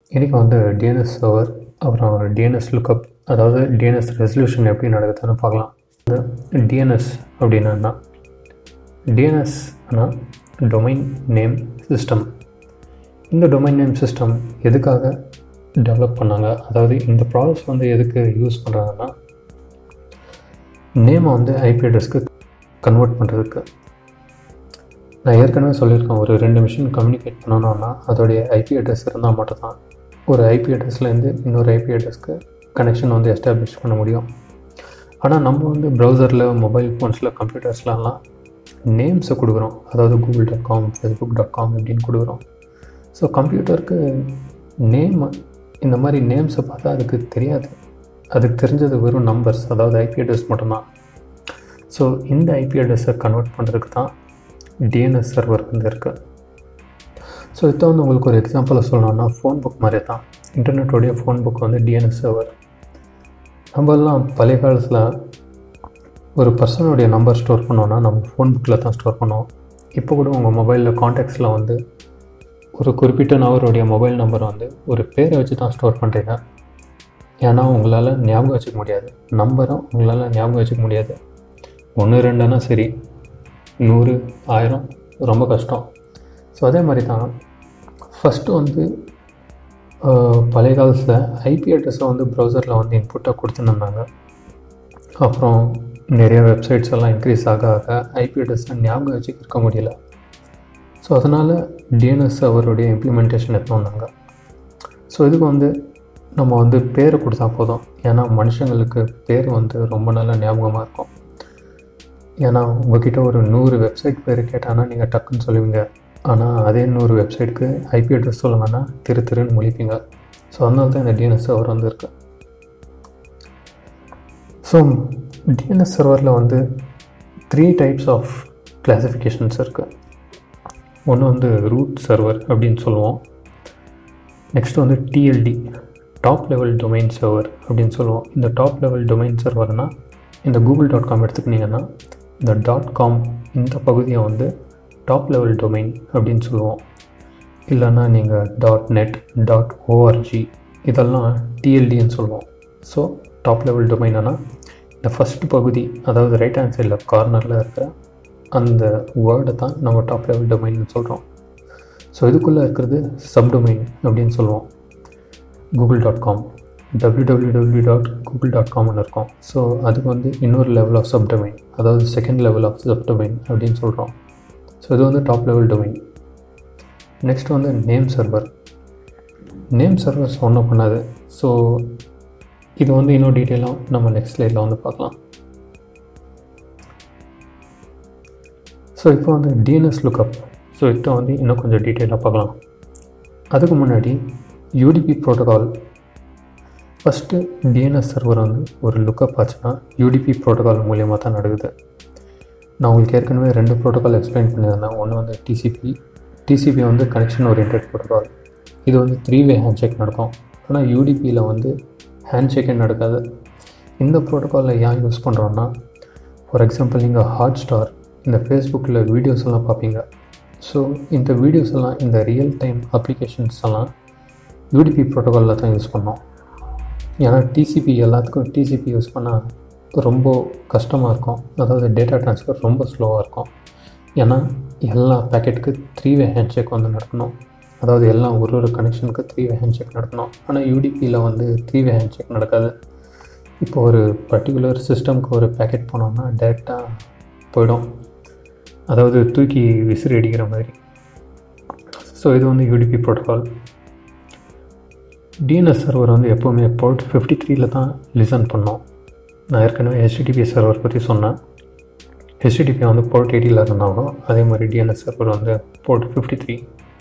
இன்றைக்கி வந்து DNS server அப்புறம் டிஎன்எஸ் லுக்கப் அதாவது டிஎன்எஸ் ரெசல்யூஷன் எப்படி நடக்குதுன்னு பார்க்கலாம் டிஎன்எஸ் அப்படின்னா என்ன டிஎன்எஸ்னா டொமைன் நேம் சிஸ்டம் இந்த டொமைன் நேம் சிஸ்டம் எதுக்காக டெவலப் பண்ணாங்க அதாவது இந்த ப்ராசஸ் வந்து எதுக்கு யூஸ் பண்ணுறாங்கன்னா நேமை வந்து ஐபி அட்ரஸ்க்கு கன்வெர்ட் பண்ணுறதுக்கு நான் ஏற்கனவே சொல்லியிருக்கேன் ஒரு ரெண்டு மிஷின் கம்யூனிகேட் பண்ணணும்னா அதோடைய ஐபி அட்ரஸ் இருந்தால் மட்டும்தான் ஒரு ஐபி அட்ரஸ்லேருந்து இன்னொரு ஐபி அட்ரஸ்க்கு கனெக்ஷன் வந்து எஸ்டாப்ளிஷ் பண்ண முடியும் ஆனால் நம்ம வந்து ப்ரௌசரில் மொபைல் ஃபோன்ஸில் கம்ப்யூட்டர்ஸ்லலாம் நேம்ஸை கொடுக்குறோம் அதாவது Google dot com Facebook dot com இப்படின்னு கொடுக்குறோம் ஸோ கம்ப்யூட்டருக்கு நேம் இந்த மாதிரி நேம்ஸை பார்த்தா அதுக்கு தெரியாது அதுக்கு தெரிஞ்சது வெறும் நம்பர்ஸ் அதாவது ஐபி அட்ரஸ் மட்டும்தான் ஸோ இந்த ஐபி அட்ரஸை கன்வெர்ட் பண்ணுறதுக்கு தான் டிஎன்எஸ் சர்வர் வந்து இருக்குது ஸோ இப்போ வந்து உங்களுக்கு ஒரு எக்ஸாம்பிளை சொல்லணும்னா ஃபோன் புக் மாதிரி தான் இன்டர்நெட்டோடைய ஃபோன் புக் வந்து டிஎன்எஸ் சர்வர் நம்மலாம் பழைய காலத்தில் ஒரு பர்சனுடைய நம்பர் ஸ்டோர் பண்ணோன்னா நம்ம ஃபோன் புக்கில் தான் ஸ்டோர் பண்ணுவோம் இப்போ கூட உங்கள் மொபைலில் காண்டாக்ட்ஸில் வந்து ஒரு குறிப்பிட்ட நபருடைய மொபைல் நம்பரை வந்து ஒரு பேரை வச்சு தான் ஸ்டோர் பண்ணுறீங்க ஏன்னா உங்களால் ஞாபகம் வச்சுக்க முடியாது நம்பரும் உங்களால் ஞாபகம் வச்சுக்க முடியாது ஒன்று ரெண்டுன்னா சரி நூறு ஆயிரம் ரொம்ப கஷ்டம் ஸோ அதே மாதிரி தான் ஃபஸ்ட்டு வந்து பழைய காலத்தில் ஐபி அட்ரஸை வந்து ப்ரௌசரில் வந்து இன்புட்டாக கொடுத்துருந்தாங்க அப்புறம் நிறைய வெப்சைட்ஸ் எல்லாம் இன்க்ரீஸ் ஆக ஆக ஐபி அட்ரஸை ஞாபகம் வச்சு இருக்க முடியல ஸோ அதனால் டிஎன்எஸ் அவருடைய இம்ப்ளிமெண்டேஷன் எடுத்து வந்தாங்க ஸோ இதுக்கு வந்து நம்ம வந்து பேரை கொடுத்தா போதும் ஏன்னா மனுஷங்களுக்கு பேர் வந்து ரொம்ப நல்ல ஞாபகமாக இருக்கும் ஏன்னா உங்ககிட்ட ஒரு நூறு வெப்சைட் பேர் கேட்டானா நீங்கள் டக்குன்னு சொல்லுவீங்க ஆனால் அதே நூறு வெப்சைட்டுக்கு ஐபி அட்ரஸ் சொல்லுங்கன்னா திரு திருன்னு முழிப்பீங்க ஸோ அதனால தான் இந்த டிஎன்எஸ் சர்வர் வந்து இருக்குது ஸோ டிஎன்எஸ் சர்வரில் வந்து த்ரீ டைப்ஸ் ஆஃப் கிளாஸிஃபிகேஷன்ஸ் இருக்குது ஒன்று வந்து ரூட் சர்வர் அப்படின்னு சொல்லுவோம் நெக்ஸ்ட் வந்து TLD top level domain server அப்படின்னு சொல்லுவோம் இந்த டாப் லெவல் டொமைன் சர்வர்னால் இந்த கூகுள் டாட் காம் எடுத்துக்கிட்டிங்கன்னா இந்த டாட் காம் இந்த பகுதியை வந்து டாப் லெவல் டொமைன் அப்படின்னு சொல்லுவோம் இல்லைன்னா நீங்கள் டாட் நெட் டாட் ஓஆர்ஜி இதெல்லாம் டிஎல்டின்னு சொல்லுவோம் ஸோ டாப் லெவல் டொமைனா இந்த ஃபஸ்ட்டு பகுதி அதாவது ரைட் ஹேண்ட் சைடில் கார்னரில் இருக்கிற அந்த வேர்டை தான் நம்ம டாப் லெவல் டொமைன்னு சொல்கிறோம் ஸோ இதுக்குள்ளே இருக்கிறது சப்டொமைன் அப்படின்னு சொல்லுவோம் Google dot com W W W dot Google dot காம்னு இருக்கும் ஸோ அதுக்கு வந்து இன்னொரு லெவல் ஆஃப் சப்டொமைன் அதாவது செகண்ட் லெவல் ஆஃப் சப்டொமைன் அப்படின்னு சொல்கிறோம் ஸோ இது வந்து டாப் லெவல் டொமைன் நெக்ஸ்ட் வந்து நேம் சர்வர் நேம் சர்வர்ஸ் ஒன்றும் பண்ணாது ஸோ இது வந்து இன்னும் டீட்டெயிலாக நம்ம நெக்ஸ்ட் ஸ்லைடில் வந்து பார்க்கலாம் ஸோ இப்போ வந்து டிஎன்எஸ் லுக்கப் ஸோ இப்போ வந்து இன்னும் கொஞ்சம் டீட்டெயிலாக பார்க்கலாம் அதுக்கு முன்னாடி UDP protocol first DNS server வந்து ஒரு லுக்கப் ஆச்சுன்னா யூடிபி ப்ரோட்டோகால் மூலியமாக தான் நடக்குது நான் உங்களுக்கு ஏற்கனவே ரெண்டு ப்ரோட்டோகால் எக்ஸ்பிளைன் பண்ணியிருந்தேன் ஒன்று வந்து டிசிபி டிசிபி வந்து கனெக்ஷன் ஓரியன்ட் ப்ரோட்டோகால் இது வந்து த்ரீ வே ஹேண்ட் செக் நடக்கும் ஆனால் யூடிபியில் வந்து ஹேண்ட் செக்கே நடக்காது இந்த ப்ரோட்டோகாலில் ஏன் யூஸ் பண்ணுறோன்னா ஃபார் எக்ஸாம்பிள் நீங்கள் ஹாட் ஸ்டார் இந்த ஃபேஸ்புக்கில் வீடியோஸ் எல்லாம் பார்ப்பீங்க ஸோ இந்த வீடியோஸ் எல்லாம் இந்த ரியல் டைம் அப்ளிகேஷன்ஸ் எல்லாம் யூடிபி ப்ரோட்டோகாலில் தான் யூஸ் பண்ணோம் ஏன்னா டிசிபி எல்லாத்துக்கும் டிசிபி யூஸ் பண்ணால் ரொம்ப கஷ்டமாக இருக்கும் அதாவது டேட்டா ட்ரான்ஸ்ஃபர் ரொம்ப ஸ்லோவாக இருக்கும் ஏன்னா எல்லா பேக்கெட்டுக்கு த்ரீ வே ஹேண்ட் செக் வந்து நடக்கணும் அதாவது எல்லாம் ஒரு ஒரு கனெக்ஷனுக்கு த்ரீ வே ஹேண்ட் செக் நடக்கணும் ஆனால் யூடிபியில் வந்து த்ரீ வே ஹேண்ட் செக் நடக்காது இப்போ ஒரு பர்டிகுலர் சிஸ்டம்க்கு ஒரு பேக்கெட் போனோம்னா டேரெக்டாக போயிடும் அதாவது தூக்கி விசிறி அடிக்கிற மாதிரி ஸோ இது வந்து யூடிபி ப்ரோட்டோகால் டிஎன்எஸ் சர்வர் வந்து எப்போவுமே போர்ட் ஃபிஃப்டி த்ரீல தான் லிசன் பண்ணோம் நான் ஏற்கனவே ஹெச்டிடிபி சர்வர் பற்றி சொன்னேன் ஹெச்டிடிபி வந்து போர்ட் எயிட்டியில் இருந்தாலும் அதே மாதிரி டிஎன்எஸ் சர்வர் வந்து port fifty three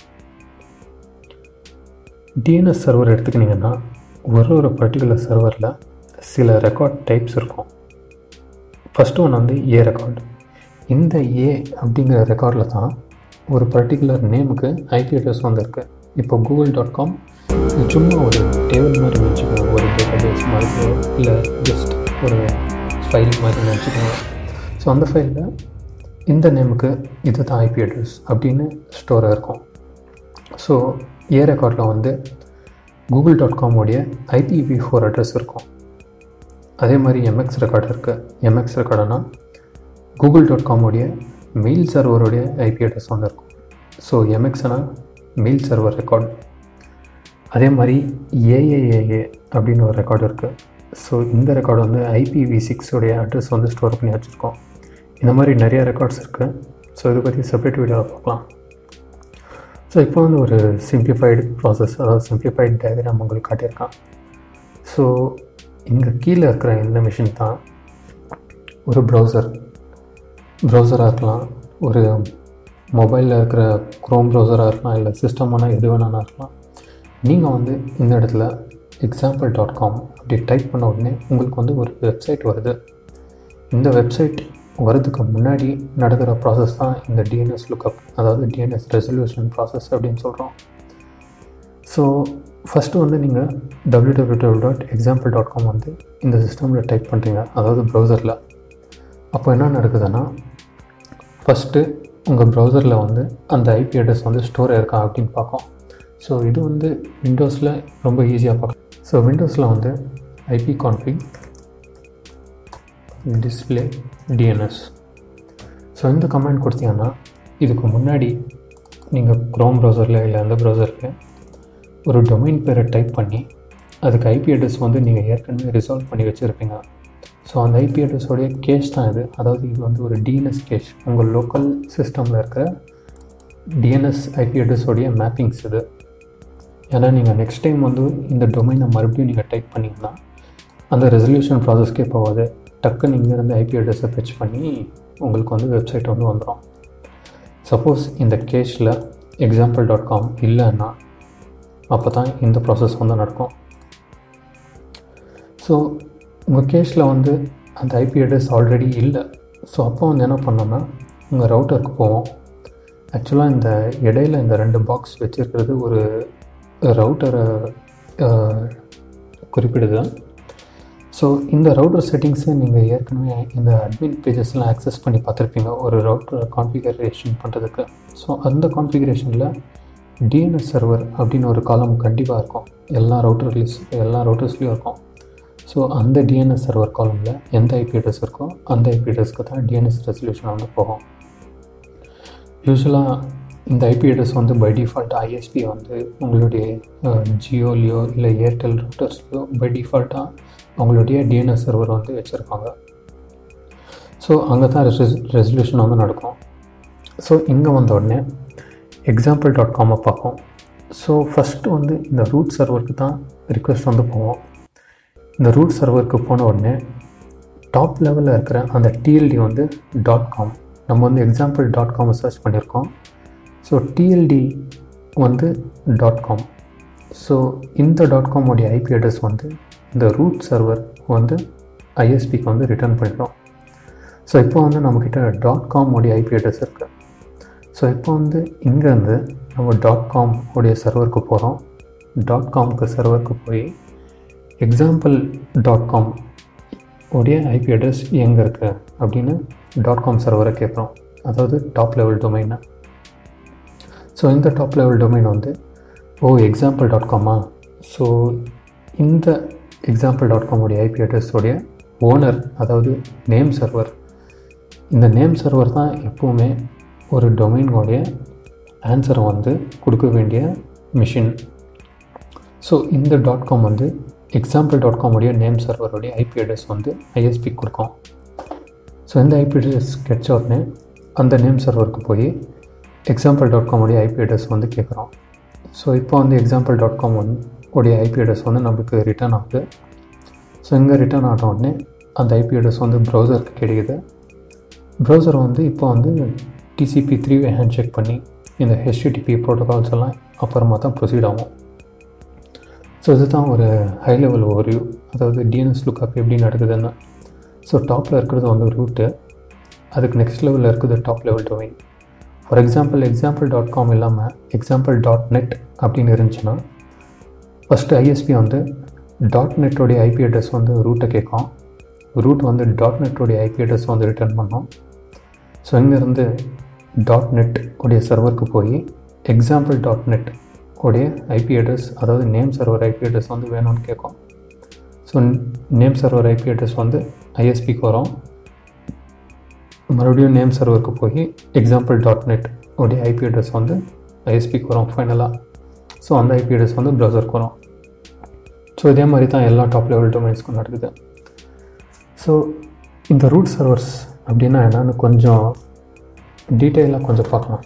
DNS server எடுத்துக்கிட்டிங்கன்னா ஒரு ஒரு பர்டிகுலர் சர்வரில் சில ரெக்கார்ட் டைப்ஸ் இருக்கும் ஃபஸ்ட்டு ஒன்று வந்து ஏ ரெக்கார்டு இந்த ஏ அப்படிங்கிற ரெக்கார்டில் தான் ஒரு பர்டிகுலர் நேமுக்கு ஐபி அட்ரஸ் வந்து இருக்குது இப்போ கூகுள் டாட் காம் சும்மா ஒரு டேபிள் மாதிரி வச்சுக்கோங்க ஒரு டேட்டா பேஸ் மாதிரி இல்லை ஜஸ்ட் ஒரு ஃபைல் மாதிரி நினச்சிக்கோங்க ஸோ அந்த ஃபைலில் இந்த நேமுக்கு இது தான் ஐபி அட்ரஸ் அப்படின்னு ஸ்டோராக இருக்கும் ஸோ ஏ ரெக்கார்டில் வந்து கூகுள் டாட் காமோடைய ஐபிவி ஃபோர் அட்ரஸ் இருக்கும் அதே மாதிரி எம்எக்ஸ் ரெக்கார்டு இருக்குது எம்எக்ஸ் ரெக்கார்டுனா கூகுள் டாட் காமோடைய மெயில் சர்வருடைய ஐபி அட்ரஸ் வந்து இருக்கும் ஸோ எம்எக்ஸ்னா மெயில் சர்வர் ரெக்கார்டு அதே மாதிரி ஏஏஏஏ அப்படின்னு ஒரு ரெக்கார்டு இருக்குது ஸோ இந்த ரெக்கார்டு வந்து ஐபிவி சிக்ஸோடைய அட்ரஸ் வந்து ஸ்டோர் பண்ணி வச்சுருக்கோம் இந்த மாதிரி நிறைய ரெக்கார்ட்ஸ் இருக்குது ஸோ இதை பற்றி செப்பரேட் வீடியோவில் பார்க்கலாம் ஸோ இப்போ வந்து ஒரு சிம்பிளிஃபைடு ப்ராசஸ் அதாவது சிம்பிளிஃபைடு டயக்ராம் உங்களுக்கு காட்டியிருக்கான் ஸோ இங்கே கீழே இருக்கிற இந்த மிஷின் தான் ஒரு ப்ரௌசர் ப்ரௌசராக இருக்கலாம் ஒரு மொபைலில் இருக்கிற க்ரோம் ப்ரௌசராக இருக்கலாம் இல்லை சிஸ்டமான எது வேணாலும் இருக்கலாம் நீங்கள் வந்து இந்த இடத்துல எக்ஸாம்பிள் டாட் காம் அப்படி டைப் பண்ண உடனே உங்களுக்கு வந்து ஒரு வெப்சைட் வருது இந்த வெப்சைட் வரதுக்கு முன்னாடி நடக்கிற ப்ராசஸ் தான் இந்த டிஎன்எஸ் லுக்கப் அதாவது டிஎன்எஸ் ரெசல்யூஷன் ப்ராசஸ் அப்படின்னு சொல்கிறோம் ஸோ ஃபஸ்ட்டு வந்து நீங்கள் W W W dot example dot com வந்து இந்த சிஸ்டமில் டைப் பண்ணுறீங்க அதாவது ப்ரௌசரில் அப்போ என்ன நடக்குதுன்னா ஃபஸ்ட்டு உங்கள் ப்ரௌசரில் வந்து அந்த ஐபி அட்ரஸ் வந்து ஸ்டோர் ஆயிருக்கா அப்படின்னு பார்க்கும் ஸோ இது வந்து விண்டோஸில் ரொம்ப ஈஸியாக பார்க்கலாம் ஸோ விண்டோஸில் வந்து IP config display DNS so இந்த கமெண்ட் கொடுத்தீங்கன்னா இதுக்கு முன்னாடி நீங்கள் க்ரோம் ப்ரௌசரில் இல்லை எந்த ப்ரௌசரில் ஒரு டொமைன் பேரை டைப் பண்ணி அதுக்கு ஐபி அட்ரஸ் வந்து நீங்கள் ஏற்கனவே ரிசால்வ் பண்ணி வச்சுருப்பீங்க ஸோ அந்த ஐபி அட்ரஸோடைய கேஷ் தான் இது அதாவது இது வந்து ஒரு டிஎன்எஸ் கேஷ் உங்கள் லோக்கல் சிஸ்டமில் இருக்கிற டிஎன்எஸ் ஐபி அட்ரஸோடைய மேப்பிங்ஸ் இது ஏன்னா நீங்கள் நெக்ஸ்ட் டைம் வந்து இந்த டொமைனை மறுபடியும் நீங்கள் டைப் பண்ணிங்கன்னா அந்த ரெசல்யூஷன் ப்ராசஸ்க்கே போகாது டக்குன்னு இங்கேருந்து ஐபி அட்ரஸை ஃபெச் பண்ணி உங்களுக்கு வந்து வெப்சைட் வந்து வந்துடும் சப்போஸ் இந்த கேஷில் எக்ஸாம்பிள் டாட் காம் இல்லைன்னா அப்போ தான் இந்த ப்ராசஸ் வந்து நடக்கும் ஸோ உங்கள் கேஷில் வந்து அந்த ஐபி அட்ரஸ் ஆல்ரெடி இல்லை ஸோ அப்போ வந்து என்ன பண்ணோன்னா உங்கள் ரவுட்டருக்கு போவோம் ஆக்சுவலாக இந்த இடையில இந்த ரெண்டு பாக்ஸ் வச்சுருக்கிறது ஒரு ரவுட்டரை குறிப்பிடுது ஸோ இந்த ரவுட்டர் செட்டிங்ஸை நீங்கள் ஏற்கனவே இந்த அட்மின் பேஜஸ்லாம் ஆக்சஸ் பண்ணி பார்த்துருப்பீங்க ஒரு ரவுட்டர் கான்ஃபிகரேஷன் பண்ணுறதுக்கு ஸோ அந்த கான்ஃபிகரேஷனில் டிஎன்எஸ் சர்வர் அப்படின்னு ஒரு காலம் கண்டிப்பாக இருக்கும் எல்லா ரவுட்டர்லேஸ் எல்லா ரவுட்டர்ஸ்லேயும் இருக்கும் ஸோ அந்த டிஎன்எஸ் சர்வர் காலமில் எந்த ஐபி அட்ரஸ் இருக்கோ அந்த ஐபி அட்ரஸ்க்கு தான் டிஎன்எஸ் ரெசல்யூஷன் வந்து போகும் யூஸ்வலாக இந்த ஐபி அட்ரஸ் வந்து பை டிஃபால்ட் ஐஎஸ்பி வந்து உங்களுடைய ஜியோலையோ இல்லை ஏர்டெல் ரூட்டர்ஸ்லையோ பை டிஃபால்ட்டாக அவங்களுடைய டிஎன்எஸ் சர்வர் வந்து வச்சுருப்பாங்க ஸோ அங்கே தான் ரெஸ் ரெசல்யூஷன் வந்து நடக்கும் ஸோ இங்கே வந்த உடனே எக்ஸாம்பிள் டாட் காமை பார்ப்போம் ஸோ ஃபஸ்ட்டு வந்து இந்த ரூட் சர்வருக்கு தான் ரிக்வெஸ்ட் வந்து போவோம் இந்த ரூட் சர்வருக்கு போன உடனே டாப் லெவலில் இருக்கிற அந்த டிஎல்டி வந்து டாட் காம் நம்ம வந்து எக்ஸாம்பிள் டாட் காமை சர்ச் பண்ணியிருக்கோம் ஸோ டிஎல்டி வந்து டாட் காம் ஸோ இந்த டாட் காமோடைய ஐபி அட்ரஸ் வந்து இந்த ரூட் சர்வர் வந்து ஐஎஸ்பிக்கு வந்து ரிட்டர்ன் பண்ணிடும் ஸோ இப்போ வந்து நம்மக்கிட்ட டாட் காம் உடைய ஐபி அட்ரஸ் இருக்குது ஸோ இப்போ வந்து இங்கேருந்து நம்ம டாட் காம் உடைய சர்வருக்கு போகிறோம் டாட் காம்க்கு சர்வருக்கு போய் எக்ஸாம்பிள் டாட் காம் உடைய ஐபி அட்ரஸ் எங்கே இருக்குது அப்படின்னு டாட் காம் சர்வரை கேட்குறோம் அதாவது டாப் லெவல் டொமைனை ஸோ இந்த டாப் லெவல் டொமைன் வந்து ஓ எக்ஸாம்பிள் டாட் காமா ஸோ இந்த எக்ஸாம்பிள் டாட் காமுடைய ஐபி அட்ரஸோடைய ஓனர் அதாவது நேம் சர்வர் இந்த நேம் சர்வர் தான் எப்போவுமே ஒரு டொமைனோடைய ஆன்சரை வந்து கொடுக்க வேண்டிய மிஷின் ஸோ இந்த டாட் காம் வந்து எக்ஸாம்பிள் டாட் காமுடைய நேம் சர்வருடைய ஐபி அட்ரஸ் வந்து ஐஎஸ்பி கொடுக்கும் ஸோ இந்த ஐபி அட்ரஸ் கிடைச்ச உடனே அந்த நேம் சர்வருக்கு போய் எக்ஸாம்பிள் டாட் காமுடைய ஐபி அட்ரஸ் வந்து கேட்குறோம் ஸோ இப்போ வந்து எக்ஸாம்பிள் டாட் காம் வந்து உடைய ஐபி அட்ரஸ் வந்து நம்மளுக்கு ரிட்டர்ன் ஆகுது ஸோ இங்கே ரிட்டர்ன் ஆன உடனே அந்த ஐபி அட்ரஸ் வந்து ப்ரௌசருக்கு கிடைக்குது ப்ரௌசர் வந்து இப்போ வந்து TCP three way handshake பண்ணி இந்த ஹெச்டிடிபி ப்ரோட்டோகால்ஸ் எல்லாம் அப்புறமா தான் ப்ரொசீட் ஆகும் ஸோ இதுதான் ஒரு ஹை லெவல் ஓவர்வியூ அதாவது டிஎன்எஸ் லுக்கப் எப்படி நடக்குதுன்னு ஸோ டாப்பில் இருக்கிறது வந்து ரூட்டு அதுக்கு நெக்ஸ்ட் லெவலில் இருக்குது top level domain for example example dot com இல்லாமல் எக்ஸாம்பிள் டாட் நெட் அப்படின்னு இருந்துச்சுன்னா ஃபஸ்ட்டு ஐஎஸ்பி வந்து டாட் நெட்டோடைய ஐபி அட்ரஸ் வந்து ரூட்டை கேட்கும் ரூட் வந்து டாட் நெட்டோடைய ஐபி அட்ரஸ் வந்து ரிட்டர்ன் பண்ணோம் ஸோ இங்கேருந்து டாட் நெட் உடைய சர்வருக்கு போய் எக்ஸாம்பிள் டாட் நெட் உடைய ஐபி அட்ரஸ் அதாவது நேம் சர்வர் ஐபி அட்ரஸ் வந்து வேணும்னு கேட்கும் so name server IP address வந்து ஐஎஸ்பிக்கு வரும் மறுபடியும் நேம் சர்வருக்கு போய் எக்ஸாம்பிள் டாட் நெட் உடைய ஐபி அட்ரஸ் வந்து ஐஎஸ்பிக்கு வரும் ஃபைனலாக ஸோ அந்த ஐபி அட்ரஸ் வந்து ப்ரௌசருக்கு வரும் ஸோ இதே மாதிரி தான் எல்லா டாப் லெவல் டொமைன்ஸ்க்கும் நடக்குது ஸோ இந்த ரூட் சர்வர்ஸ் அப்படின்னா என்னன்னு கொஞ்சம் டீட்டெயிலாக கொஞ்சம் பார்க்கலாம்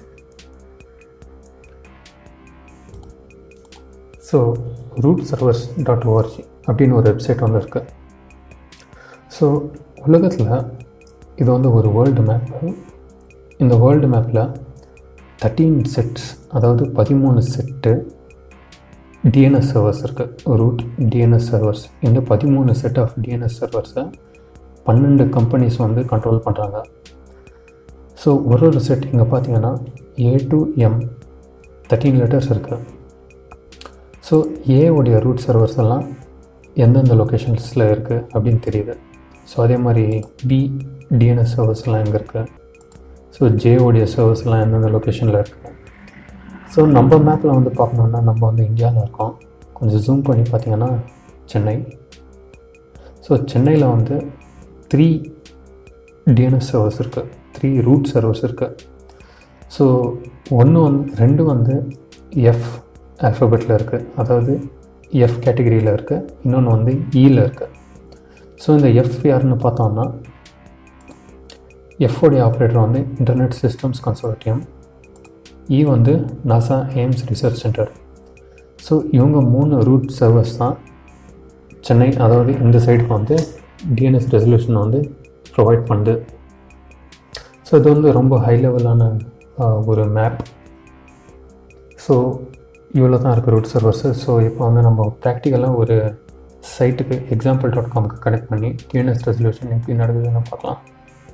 so root servers dot ORG அப்படின்னு ஒரு வெப்சைட் வந்து இருக்குது ஸோ உலகத்தில் இது வந்து ஒரு வேர்ல்டு மேப்பு இந்த வேர்ல்டு மேப்பில் தேர்ட்டீன் செட்ஸ் அதாவது பதிமூணு செட்டு டிஎன்எஸ் சர்வர்ஸ் இருக்குது ரூட் டிஎன்எஸ் சர்வர்ஸ் இந்த பதிமூணு செட் ஆஃப் டிஎன்எஸ் சர்வர்ஸை பன்னெண்டு கம்பெனிஸ் வந்து கண்ட்ரோல் பண்ணுறாங்க ஸோ ஒரு ஒரு செட் இங்கே பார்த்தீங்கன்னா A to M thirteen letters இருக்குது ஸோ ஏவுடைய ரூட் சர்வர்ஸ் எல்லாம் எந்தெந்த லொக்கேஷன்ஸில் இருக்குது அப்படின்னு தெரியுது ஸோ அதே மாதிரி பி டிஎன்எஸ் சர்வர்ஸ்லாம் எங்கே இருக்குது ஸோ ஜேவுடைய சர்வர்ஸ்லாம் எந்தெந்த லொக்கேஷனில் இருக்குது ஸோ நம்ம மேப்பில் வந்து பார்க்கணுன்னா நம்ம வந்து இந்தியாவில் இருக்கோம் கொஞ்சம் ஜூம் பண்ணி பார்த்தீங்கன்னா சென்னை ஸோ சென்னையில் வந்து த்ரீ டிஎன்எஸ் சர்வர்ஸ் இருக்குது த்ரீ ரூட் சர்வர்ஸ் இருக்குது ஸோ ஒன்று வந்து ரெண்டு வந்து எஃப் ஆல்ஃபபெட்டில் இருக்குது அதாவது எஃப் கேட்டகரியில் இருக்குது இன்னொன்று வந்து ஈயில் இருக்குது ஸோ இந்த எஃப் யாருன்னு பார்த்தோம்னா எஃப்ஓடைய ஆப்ரேட்டர் வந்து இன்டர்நெட் சிஸ்டம்ஸ் கன்சர்வேட்டியம் இ வந்து NASA Ames research center so இவங்க மூணு ரூட் சர்வர்ஸ் தான் சென்னை அதாவது இந்த சைடுக்கு வந்து டிஎன்எஸ் ரெசல்யூஷன் வந்து ப்ரொவைட் பண்ணுது ஸோ இது வந்து ரொம்ப ஹை லெவலான ஒரு மேப் ஸோ இவ்வளோ தான் இருக்குது ரூட் சர்வர்ஸு ஸோ இப்போ வந்து நம்ம ப்ராக்டிக்கலாக ஒரு சைட்டுக்கு எக்ஸாம்பிள் டாட் காம்க்கு கனெக்ட் பண்ணி டிஎன்எஸ் ரெசல்யூஷன் எப்படி நடக்குதுன்னு பார்க்கலாம்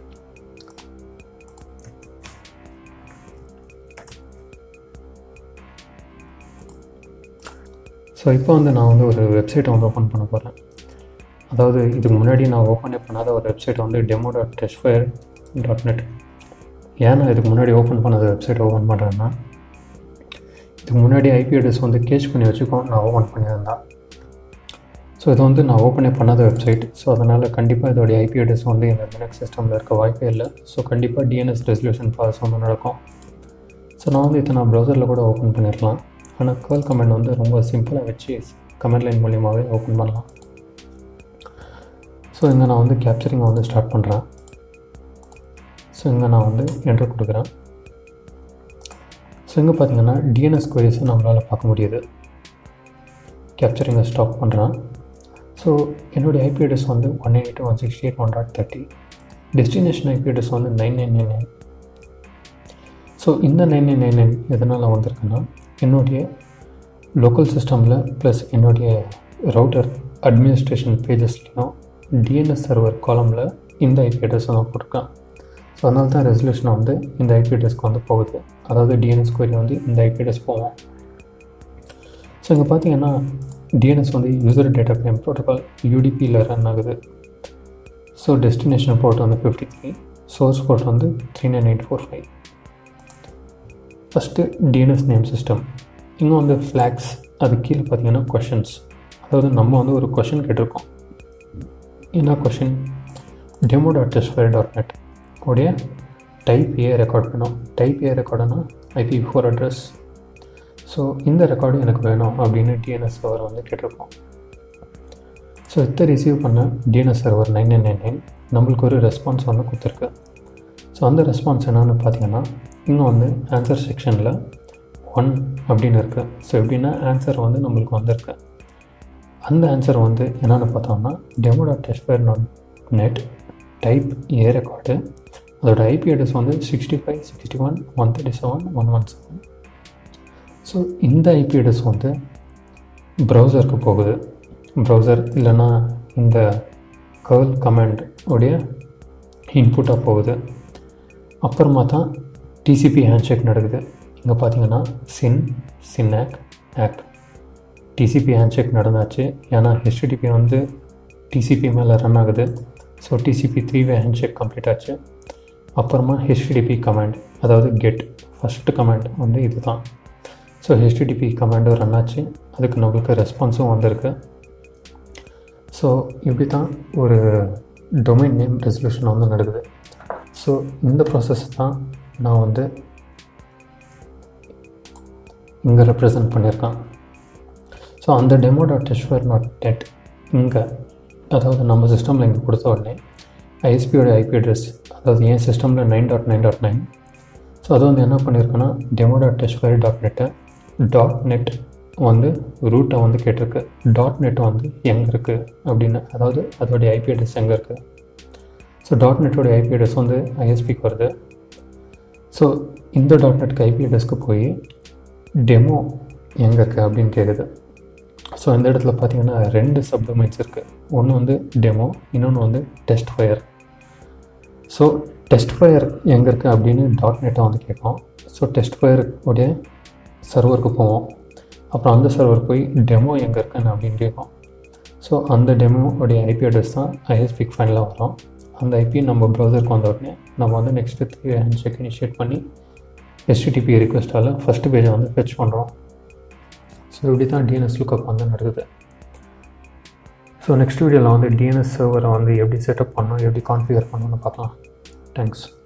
ஸோ இப்போ வந்து நான் வந்து ஒரு வெப்சைட்டை வந்து ஓப்பன் பண்ண போகிறேன் அதாவது இதுக்கு முன்னாடி நான் ஓப்பனே பண்ணாத ஒரு வெப்சைட் வந்து demo dot testfire dot net ஏன் நான் இதுக்கு முன்னாடி ஓப்பன் பண்ணாத வெப்சைட் ஓப்பன் பண்ணுறேன்னா இதுக்கு முன்னாடி ஐபி அட்ரஸ் வந்து கேஷ் பண்ணி வச்சுக்கோ நான் ஓப்பன் பண்ணியிருந்தேன் ஸோ இது வந்து நான் ஓப்பனே பண்ணாத வெப்சைட் ஸோ அதனால் கண்டிப்பாக இதோடைய ஐபி அட்ரஸ் வந்து இந்த லினக்ஸ் சிஸ்டமில் இருக்க வாய்ப்பே இல்லை ஸோ கண்டிப்பாக டிஎன்எஸ் ரெசல்யூஷன் ப்ராசஸ் வந்து நடக்கும் ஸோ நான் வந்து இதை நான் ப்ரௌசரில் கூட ஓப்பன் பண்ணியிருக்கலாம் ஆனால் கேர்ள் கமெண்ட் வந்து ரொம்ப சிம்பிளாக வச்சு கமெண்ட் லைன் மூலியமாகவே ஓப்பன் பண்ணலாம் ஸோ இங்கே நான் வந்து கேப்சரிங்கை வந்து ஸ்டார்ட் பண்ணுறேன் ஸோ இங்கே நான் வந்து என்ட்ரு கொடுக்குறேன் ஸோ இங்கே பார்த்தீங்கன்னா டிஎன்எஸ் கொரிஸை நம்மளால் பார்க்க முடியுது கேப்சரிங்கை ஸ்டாப் பண்ணுறேன் ஸோ என்னுடைய ஐபி அட்ரஸ் வந்து one eighty one sixty eight one dot thirty destination IP address வந்து nine nine nine nine so இந்த நைன் நைன் நைன் நைன் எதனால் வந்திருக்குன்னா என்னுடைய லோக்கல் சிஸ்டமில் ப்ளஸ் என்னுடைய ரவுட்டர் அட்மினிஸ்ட்ரேஷன் பேஜஸ்லையும் டிஎன்எஸ் சர்வர் காலமில் இந்த ஐபி அட்ரஸ் தான் போட்டிருக்கேன் ஸோ அதனால தான் ரெசல்யூஷன் வந்து இந்த ஐபி அட்ரஸ்க்கு வந்து போகுது அதாவது டிஎன்எஸ் கொரி வந்து இந்த ஐபி அட்ரஸ் போவோம் ஸோ இங்கே பார்த்தீங்கன்னா டிஎன்எஸ் வந்து யூசர் டேட்டா ஃப்ரேம் ப்ரோட்டோகால் யூடிபியில் ரன் ஆகுது ஸோ டெஸ்டினேஷன் போர்ட் வந்து ஃபிஃப்டி த்ரீ சோர்ஸ் போர்ட் வந்து three nine eight four five first DNS name system இங்கே வந்து ஃப்ளாக்ஸ் அது கீழே பார்த்தீங்கன்னா கொஷின்ஸ் அதாவது நம்ம வந்து ஒரு கொஷின் கேட்டிருக்கோம் என்ன question demo dot testfire dot net உடைய டைப் ஏ ரெக்கார்ட் வேணும் டைப் ஏ ரெக்கார்டுனா ஐபி ஃபோர் அட்ரஸ் ஸோ இந்த ரெக்கார்டு எனக்கு வேணும் அப்படின்னு டிஎன்எஸ் சர்வர் வந்து கேட்டிருக்கோம் ஸோ இதை ரிசீவ் பண்ண DNS server nine nine nine nine நம்மளுக்கு ஒரு ரெஸ்பான்ஸ் வந்து கொடுத்துருக்கு ஸோ அந்த ரெஸ்பான்ஸ் என்னென்னு பார்த்தீங்கன்னா இங்கே வந்து ஆன்சர் செக்ஷனில் ஒன் அப்படின்னு இருக்குது ஸோ எப்படின்னா ஆன்சர் வந்து நம்மளுக்கு வந்திருக்கு அந்த ஆன்சர் வந்து என்னென்னு பார்த்தோம்னா demo dot testfire dot net type A record அதோட ஐபி அட்ரஸ் வந்து sixty five sixty one one thirty seven one one seven so இந்த ஐபி அட்ரஸ் வந்து ப்ரௌசருக்கு போகுது ப்ரௌசர் இல்லைன்னா இந்த கேர்ள் கமாண்ட் உடைய இன்புட்டாக போகுது அப்புறமா தான் டிசிபி ஹேண்ட்ஷேக் நடக்குது இங்கே பார்த்தீங்கன்னா சின் சின்னாக் ஆக் டிசிபி ஹேண்ட்ஷேக் நடந்தாச்சு ஏன்னா ஹெச்டிடிபி வந்து டிசிபி மேலே ரன் ஆகுது so TCP three way handshake complete ஆச்சு அப்புறமா ஹெச்டிடிபி கமாண்ட் அதாவது கெட் ஃபஸ்ட்டு கமாண்ட் வந்து இது தான் ஸோ ஹெச்டிடிபி கமாண்டும் ரன் ஆச்சு அதுக்கு நம்மளுக்கு ரெஸ்பான்ஸும் வந்திருக்கு ஸோ இப்படி தான் ஒரு டொமைன் நேம் ரெசல்யூஷன் வந்து நடக்குது ஸோ இந்த ப்ராசஸ் தான் நான் வந்து இங்கே ரெப்ரசன்ட் பண்ணியிருக்கேன் ஸோ அந்த demo dot testfire dot net இங்கே அதாவது நம்ம சிஸ்டமில் இங்கே கொடுத்த உடனே ஐஎஸ்பியோட ஐபி அட்ரஸ் அதாவது என் சிஸ்டமில் nine dot nine dot nine so அது வந்து என்ன பண்ணியிருக்கேன்னா டெமோ டாட் டெஸ்ட்வேர் டாட் நெட்டை டாட் நெட் வந்து ரூட்டை வந்து கேட்டிருக்கு டாட் நெட் வந்து எங்கே இருக்குது அப்படின்னு அதாவது அதோடைய ஐபி அட்ரஸ் எங்கே இருக்குது ஸோ டாட் நெட்டோடைய ஐபி அட்ரஸ் வந்து ஐஎஸ்பிக்கு வருது ஸோ இந்த டாட் நெட்க்கு ஐபி அட்ரஸ்க்கு போய் டெமோ எங்கே இருக்குது அப்படின்னு கேட்குது ஸோ இந்த இடத்துல பார்த்தீங்கன்னா ரெண்டு சப்டொமைன்ஸ் இருக்குது ஒன்று வந்து டெமோ இன்னொன்று வந்து testfire so testfire எங்கே இருக்குது அப்படின்னு டாட் நெட்டை வந்து கேட்கும் ஸோ டெஸ்ட் ஃபயர் உடைய சர்வருக்கு போவோம் அப்புறம் அந்த சர்வர் போய் டெமோ எங்கே இருக்குன்னு அப்படின்னு கேட்கும் ஸோ அந்த டெமோ உடைய ஐபி அட்ரஸ் தான் ஐஎஸ்பிக்கு ஃபைனலாக வரும் அந்த ஐபி நம்ம ப்ரௌசருக்கு வந்த உடனே நம்ம வந்து next three handshake initiate பண்ணி எஸ்டிடிபி ரிக்வெஸ்ட்டால் ஃபஸ்ட்டு பேஜை வந்து ஃபெச் பண்ணுறோம் ஸோ இப்படி தான் டிஎன்எஸ் லுக்கப் வந்து நடக்குது ஸோ நெக்ஸ்ட் வீடியோவில் வந்து டிஎன்எஸ் சர்வரை வந்து எப்படி செட்டப் பண்ணணும் எப்படி கான்ஃபிகர் பண்ணணும்னு பார்க்கலாம் தேங்க்ஸ்